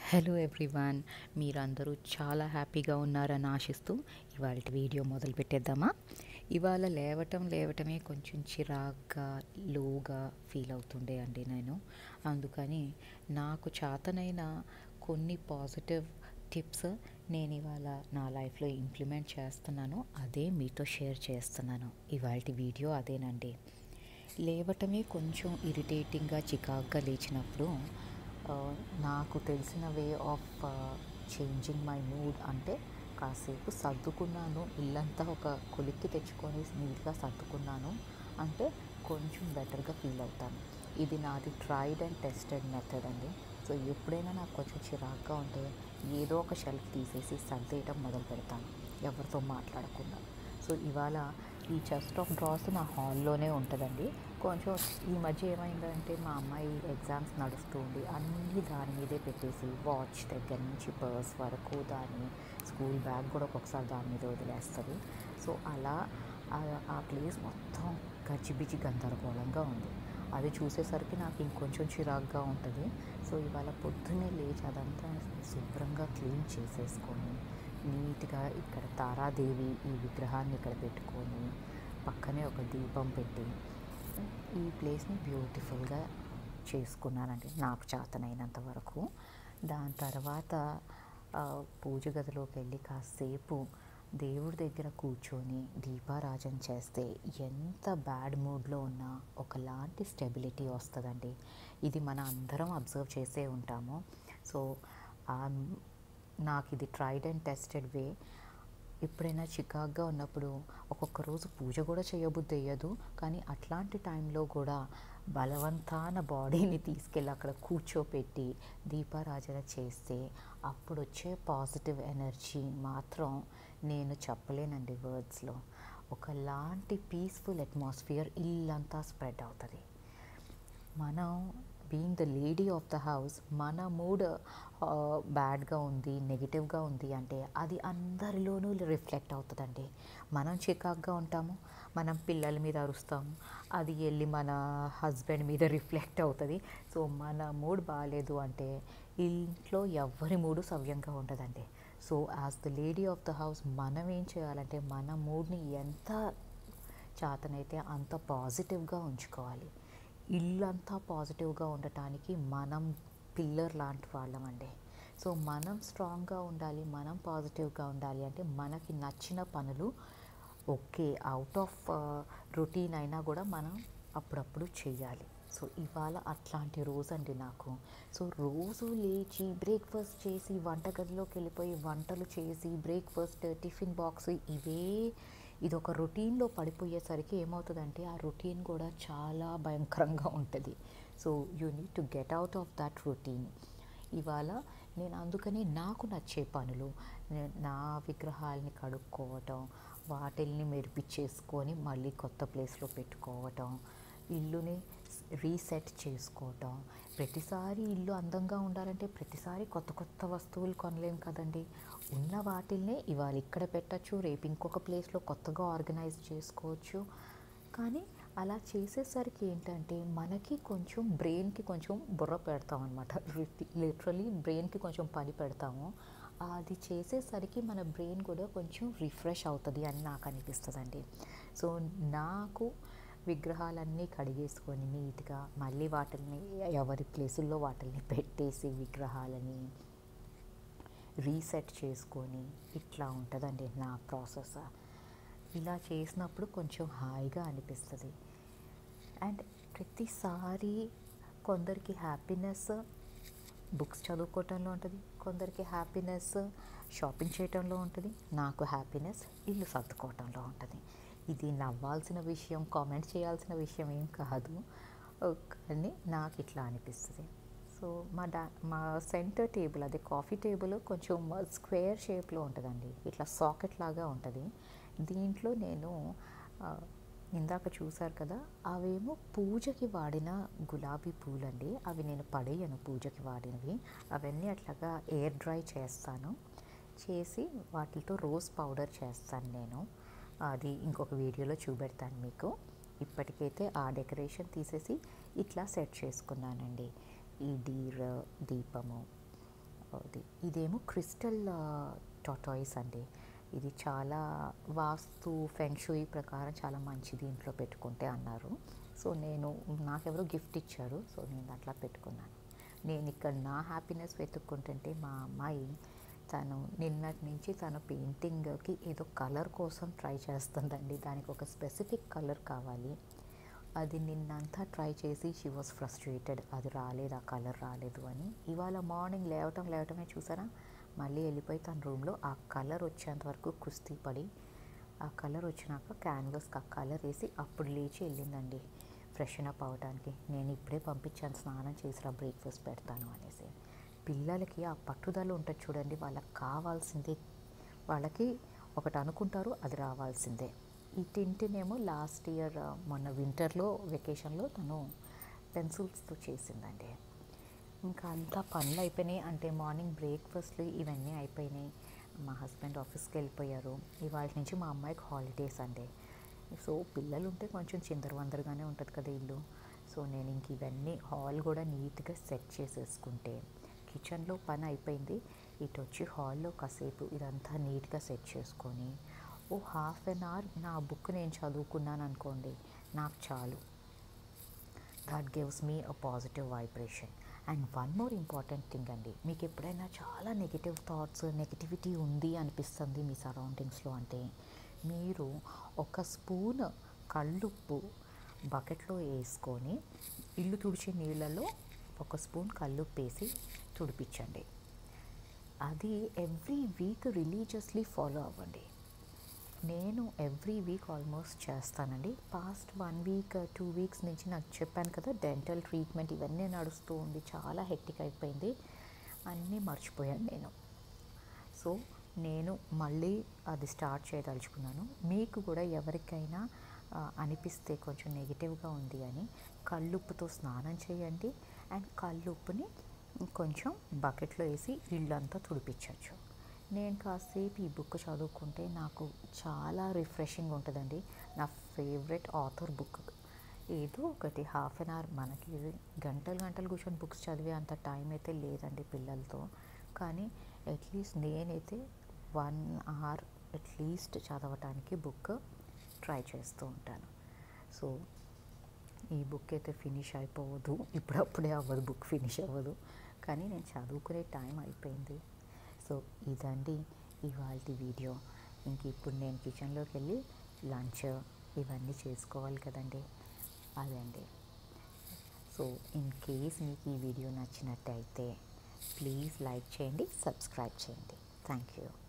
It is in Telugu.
హలో ఎవ్రీవన్ మీరందరూ చాలా హ్యాపీగా ఉన్నారని ఆశిస్తూ ఇవాళ వీడియో మొదలు పెట్టేద్దామా ఇవాళ లేవటం లేవటమే కొంచెం చిరాగ్గా లోగా ఫీల్ అవుతుండే అండి నేను అందుకని నాకు చేతనైన కొన్ని పాజిటివ్ టిప్స్ నేను ఇవాళ నా లైఫ్లో ఇంప్లిమెంట్ చేస్తున్నాను అదే మీతో షేర్ చేస్తున్నాను ఇవాళ వీడియో అదేనండి లేవటమే కొంచెం ఇరిటేటింగ్గా చికాగ్గా లేచినప్పుడు ఆ, నాకు తెలిసిన way of changing my mood అంటే కాసేపు సర్దుకున్నాను ఇల్లంతా ఒక కొలిక్కి తెచ్చుకొని నీట్గా సర్దుకున్నాను అంటే కొంచెం బెటర్గా ఫీల్ అవుతాను ఇది నాది ట్రైడ్ అండ్ టెస్టెడ్ మెథడ్ అండి సో ఎప్పుడైనా నాకు కొంచెం చిరాగ్గా ఉంటే ఏదో ఒక షెల్ఫ్ తీసేసి సర్దేయటం మొదలు పెడతాను ఎవరితో మాట్లాడకుండా సో ఇవాళ ఈ చెస్ట్ ఆఫ్ డ్రాస్ నా హాల్లోనే ఉంటుందండి కొంచెం ఈ మధ్య ఏమైందంటే మా అమ్మాయి ఎగ్జామ్స్ నడుస్తూ ఉండి అన్నీ దాని మీదే పెట్టేసి వాచ్ దగ్గర నుంచి పర్స్ వరకు దాని స్కూల్ బ్యాగ్ కూడా ఒక్కొక్కసారి దాని మీద వదిలేస్తుంది సో అలా ఆ- ఆ ప్లేస్ మొత్తం గజిబిజి గందరగోళంగా ఉంది అది చూసేసరికి నాకు ఇంకొంచెం చిరాగ్గా ఉంటుంది సో ఇవాళ పొద్దున్నే లేచి అదంతా శుభ్రంగా క్లీన్ చేసేసుకొని నీట్గా ఇక్కడ తారాదేవి ఈ విగ్రహాన్ని ఇక్కడ పెట్టుకొని పక్కనే ఒక దీపం పెట్టి ఈ ప్లేస్ని బ్యూటిఫుల్గా చేసుకున్నానండి నాకు చేతనైనంత వరకు దాని తర్వాత ఆ, పూజ గదిలోకి వెళ్ళి కాసేపు దేవుడి దగ్గర కూర్చొని దీపారాజన చేస్తే ఎంత బ్యాడ్ మూడ్లో ఉన్నా ఒకలాంటి స్టెబిలిటీ వస్తుందండి ఇది మన అందరం అబ్జర్వ్ చేసే ఉంటాము సో ఆ నాకు ఇది ట్రైడ్ అండ్ టెస్టెడ్ వే ఎప్పుడైనా చికాగ్గా ఉన్నప్పుడు ఒక్కొక్క రోజు పూజ కూడా చేయబుద్ధి అయ్యదు కానీ అట్లాంటి టైంలో కూడా బలవంతాన బాడీని తీసుకెళ్ళి అక్కడ కూర్చోపెట్టి దీపారాజన చేస్తే అప్పుడు వచ్చే పాజిటివ్ ఎనర్జీ మాత్రం నేను చెప్పలేనండి వర్డ్స్లో ఒకలాంటి పీస్ఫుల్ అట్మాస్ఫియర్ ఇల్లంతా స్ప్రెడ్ అవుతుంది మనం being the lady of the house మన మూడ్ బ్యాడ్గా ఉంది నెగిటివ్గా ఉంది అంటే అది అందరిలోనూ రిఫ్లెక్ట్ అవుతుందండి మనం చికాగ్గా ఉంటాము మనం పిల్లల మీద అరుస్తాము అది వెళ్ళి మన హస్బెండ్ మీద రిఫ్లెక్ట్ అవుతుంది సో మన మూడ్ బాగాలేదు అంటే ఇంట్లో ఎవరి మూడు సవ్యంగా ఉండదండి so as the lady of the house మనం ఏం చేయాలంటే మన మూడ్ని ఎంత చేతనైతే అంత పాజిటివ్గా ఉంచుకోవాలి ఇల్లంతా పాజిటివ్గా ఉండటానికి మనం పిల్లర్ లాంటి వాళ్ళమండి సో మనం స్ట్రాంగ్గా ఉండాలి మనం పాజిటివ్గా ఉండాలి అంటే మనకి నచ్చిన పనులు ఓకే అవుట్ ఆఫ్ రొటీన్ అయినా కూడా మనం అప్పుడప్పుడు చేయాలి సో ఇవాళ అట్లాంటి రోజు అండి నాకు సో రోజు లేచి బ్రేక్ఫాస్ట్ చేసి వంటగదిలోకి వెళ్ళిపోయి వంటలు చేసి బ్రేక్ఫాస్ట్ టిఫిన్ బాక్స్ ఇవే ఇది ఒక రొటీన్లో పడిపోయేసరికి ఏమవుతుందంటే ఆ రొటీన్ కూడా చాలా భయంకరంగా ఉంటుంది so you need to get out of that routine ఇవాళ నేను అందుకని నాకు నచ్చే పనులు నే- నా విగ్రహాలని కడుక్కోవటం వాటిల్ని మెరిపించేసుకొని మళ్ళీ కొత్త ప్లేస్లో పెట్టుకోవటం ఇల్లుని రీసెట్ చేసుకోవటం ప్రతిసారి ఇల్లు అందంగా ఉండాలంటే ప్రతిసారి కొత్త కొత్త వస్తువులు కొనలేం కదండి ఉన్న వాటిల్నే ఇవాళ ఇక్కడ పెట్టచ్చు రేపు ఇంకొక ప్లేస్లో కొత్తగా ఆర్గనైజ్ చేసుకోవచ్చు కానీ అలా చేసేసరికి ఏంటంటే మనకి కొంచెం బ్రెయిన్కి కొంచెం బుర్ర పెడతాం అనమాట లిటరలీ బ్రెయిన్కి కొంచెం పని పెడతాము అది చేసేసరికి మన బ్రెయిన్ కూడా కొంచెం రిఫ్రెష్ అవుతుంది అని నాకు అనిపిస్తుందండి సో నాకు విగ్రహాలన్నీ కడిగేసుకొని నీట్గా మళ్ళీ వాటిని ఎవరి ప్లేసుల్లో వాటిని పెట్టేసి విగ్రహాలని రీసెట్ చేసుకొని ఇట్లా ఉంటుందండి నా ప్రాసెస్ ఇలా చేసినప్పుడు కొంచెం హాయిగా అనిపిస్తుంది అండ్ ప్రతిసారి కొందరికి హ్యాపీనెస్ బుక్స్ చదువుకోవటంలో ఉంటుంది కొందరికి హ్యాపీనెస్ షాపింగ్ చేయటంలో ఉంటుంది నాకు హ్యాపీనెస్ ఇల్లు సర్దుకోవటంలో ఉంటుంది ఇది నవ్వాల్సిన విషయం కామెంట్ చేయాల్సిన విషయం ఏం కాదు కానీ నాకు ఇట్లా అనిపిస్తుంది సో మా డా మా సెంటర్ టేబుల్ అదే కాఫీ టేబుల్ కొంచెం స్క్వేర్ షేప్లో ఉంటుందండి ఇట్లా సాకెట్ లాగా ఉంటుంది దీంట్లో నేను ఆ, ఇందాక చూసారు కదా అవేమో పూజకి వాడిన గులాబీ పూలండి అవి నేను పడేయను పూజకి వాడినవి అవన్నీ అట్లాగా ఎయిర్ డ్రై చేస్తాను చేసి వాటితో రోజ్ పౌడర్ చేస్తాను నేను అది ఇంకొక వీడియోలో చూపెడతాను మీకు ఇప్పటికైతే ఆ డెకరేషన్ తీసేసి ఇట్లా సెట్ చేసుకున్నానండి ఈ డీర్ దీపము ఇది ఇదేమో క్రిస్టల్ టాటాయిస్ అండి ఇది చాలా వాస్తు ఫెంక్షుయి ప్రకారం చాలా మంచిది ఇంట్లో పెట్టుకుంటే అన్నారు సో నేను నాకెవరో గిఫ్ట్ ఇచ్చారు సో నేను అట్లా పెట్టుకున్నాను నేను ఇక్కడ నా హ్యాపీనెస్ వెతుక్కుంటుంటే మా అమ్మాయి తను నిన్నటి నుంచి తన పెయింటింగ్కి ఏదో కలర్ కోసం ట్రై చేస్తుందండి దానికి ఒక స్పెసిఫిక్ కలర్ కావాలి అది నిన్నంతా ట్రై చేసి షీ వాజ్ ఫ్రస్ట్రేటెడ్ అది రాలేదు ఆ కలర్ రాలేదు అని ఇవాళ మార్నింగ్ లేవటం లేవటమే చూసారా మళ్ళీ వెళ్ళిపోయి తన రూమ్లో ఆ కలర్ వచ్చేంత వరకు కుస్తీ పడి ఆ కలర్ వచ్చినాక క్యాన్వాస్కి ఆ కలర్ వేసి అప్పుడు లేచి వెళ్ళిందండి ఫ్రెషన్ అప్ అవ్వడానికి నేను ఇప్పుడే పంపించాను స్నానం చేసిరా బ్రేక్ఫాస్ట్ పెడతాను అనేసి పిల్లలకి ఆ పట్టుదల ఉంటుంది చూడండి వాళ్ళకి కావాల్సిందే వాళ్ళకి ఒకటి అనుకుంటారు అది రావాల్సిందే ఈ టింటినేమో లాస్ట్ ఇయర్ మొన్న వింటర్లో వెకేషన్లో తను పెన్సిల్స్తో చేసిందండి ఇంకా అంతా పనులు అయిపోయినాయి అంటే మార్నింగ్ బ్రేక్ఫాస్ట్లు ఇవన్నీ అయిపోయినాయి మా హస్బెండ్ ఆఫీస్కి వెళ్ళిపోయారు ఇవాళ నుంచి మా అమ్మాయికి హాలిడేస్ అండి సో పిల్లలు ఉంటే కొంచెం చిందరవందరగానే ఉంటుంది కదా ఇల్లు సో నేను ఇంక ఇవన్నీ హాల్ కూడా నీట్గా సెట్ చేసేసుకుంటే కిచెన్లో పని అయిపోయింది ఇటు వచ్చి హాల్లో కాసేపు ఇదంతా నీట్గా సెట్ చేసుకొని ఓ హాఫ్ అన్ అవర్ నా బుక్ నేను చదువుకున్నాను అనుకోండి నాకు చాలు that gives me a positive vibration and one more important thing అండి మీకు ఎప్పుడైనా చాలా నెగిటివ్ థాట్స్ నెగిటివిటీ ఉంది అనిపిస్తుంది మీ సరౌండింగ్స్లో అంటే మీరు ఒక స్పూన్ కళ్ళుప్పు బకెట్లో వేసుకొని ఇల్లు తుడిచే నీళ్ళలో ఒక స్పూన్ కళ్ళుప్పు వేసి తుడిపించండి అది ఎవ్రీ వీక్ రిలీజియస్లీ ఫాలో అవ్వండి నేను ఎవ్రీ వీక్ ఆల్మోస్ట్ చేస్తానండి past one week two weeks నుంచి నాకు చెప్పాను కదా డెంటల్ ట్రీట్మెంట్ ఇవన్నీ నడుస్తూ ఉంది చాలా హెక్టిక్ అయిపోయింది అన్నీ మర్చిపోయాను నేను సో నేను మళ్ళీ అది స్టార్ట్ చేయదలుచుకున్నాను మీకు కూడా ఎవరికైనా ఆ, అనిపిస్తే కొంచెం నెగిటివ్గా ఉంది అని కళ్ళుప్పుతో స్నానం చేయండి అండ్ కళ్ళుప్పుని కొంచెం బకెట్లో వేసి ఇళ్ళంతా తుడిపించవచ్చు నేను కాసేపు ఈ బుక్ చదువుకుంటే నాకు చాలా రిఫ్రెషింగ్ ఉంటుందండి నా ఫేవరెట్ ఆథర్ బుక్ ఏదో ఒకటి హాఫ్ అన్ అవర్ మనకి గంటలు గంటలు కూర్చొని బుక్స్ చదివే అంత టైం అయితే లేదండి పిల్లలతో కానీ అట్లీస్ట్ నేనైతే వన్ అవర్ అట్లీస్ట్ చదవటానికి బుక్ ట్రై చేస్తూ ఉంటాను సో ఈ బుక్ అయితే ఫినిష్ అయిపోవద్దు ఇప్పుడప్పుడే అవ్వదు బుక్ ఫినిష్ అవ్వదు కానీ నేను చదువుకునే టైం అయిపోయింది సో ఇదండి ఇవాళ వీడియో ఇంక ఇప్పుడు నేను కిచెన్లోకి వెళ్ళి లంచ్ ఇవన్నీ చేసుకోవాలి కదండి అదండి సో ఇన్ కేస్ మీకు ఈ వీడియో నచ్చినట్టయితే ప్లీజ్ లైక్ చేయండి సబ్స్క్రైబ్ చేయండి థ్యాంక్ యూ